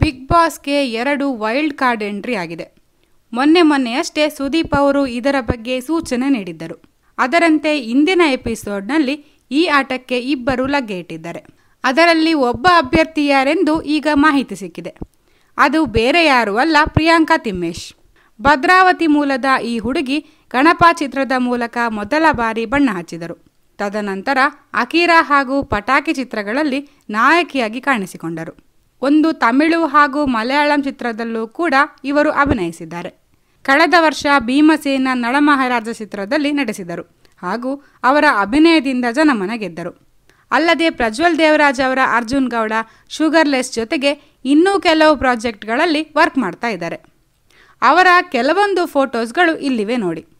big ಬಾಸ್ಗೆ ಎರಡು wild card entry ಆಗಿದೆ ಮೊನ್ನೆ ಮೊನ್ನೆಯಷ್ಟೇ ಸುದೀಪ್ ಅವರು ಇದರ ಬಗ್ಗೆ ಸೂಚನೆ ನೀಡಿದ್ದರು ಅದರಂತೆ ಇಂದಿನ ಎಪಿಸೋಡ್ನಲ್ಲಿ ಈ ಆಟಕ್ಕೆ ಇಬ್ಬರು ಲಗ್ಗೆ ಇಟ್ಟಿದ್ದಾರೆ ಅದರಲ್ಲಿ ಒಬ್ಬ ಅಭ್ಯರ್ಥಿ ಯಾರೆಂದು ಈಗ ಮಾಹಿತಿ ಸಿಕ್ಕಿದೆ ಅದು ಬೇರೆ ಯಾರೂ ಅಲ್ಲ ಪ್ರಿಯಾಂಕಾ ತಿಮ್ಮೇಶ್ ಭದ್ರಾವತಿ ಮೂಲದ ಈ ಹುಡುಗಿ ಗಣಪ ಚಿತ್ರದ ಮೂಲಕ ಮೊದಲ ಬಾರಿ ಬಣ್ಣ ಹಚ್ಚಿದರು ತದನಂತರ ಅಕೀರಾ ಹಾಗೂ ಪಟಾಕಿ ಚಿತ್ರಗಳಲ್ಲಿ ನಾಯಕಿಯಾಗಿ ಕಾಣಿಸಿಕೊಂಡರು ಒಂದು ತಮಿಳು ಹಾಗೂ ಮಲಯಾಳಂ ಚಿತ್ರದಲ್ಲೂ ಕೂಡ ಇವರು ಅಭಿನಯಿಸಿದ್ದಾರೆ ಕಳೆದ ವರ್ಷ ಭೀಮಸೇನ ನಳಮಹಾರಾಜ ಚಿತ್ರದಲ್ಲಿ ನಟಿಸಿದರು ಹಾಗೂ ಅವರ ಅಭಿನಯದಿಂದ ಜನಮನ ಗೆದ್ದರು ಅಲ್ಲದೆ ಪ್ರಜ್ವಲ್ ದೇವರಾಜ್ ಅವರ ಅರ್ಜುನ್ ಗೌಡ ಶುಗರ್ಲೆಸ್ ಜೊತೆಗೆ ಇನ್ನೂ ಕೆಲವು ಪ್ರಾಜೆಕ್ಟ್ಗಳಲ್ಲಿ ವರ್ಕ್ ಮಾಡ್ತಾ ಇದ್ದಾರೆ ಅವರ ಕೆಲವೊಂದು ಫೋಟೋಸ್ಗಳು ಇಲ್ಲಿವೆ ನೋಡಿ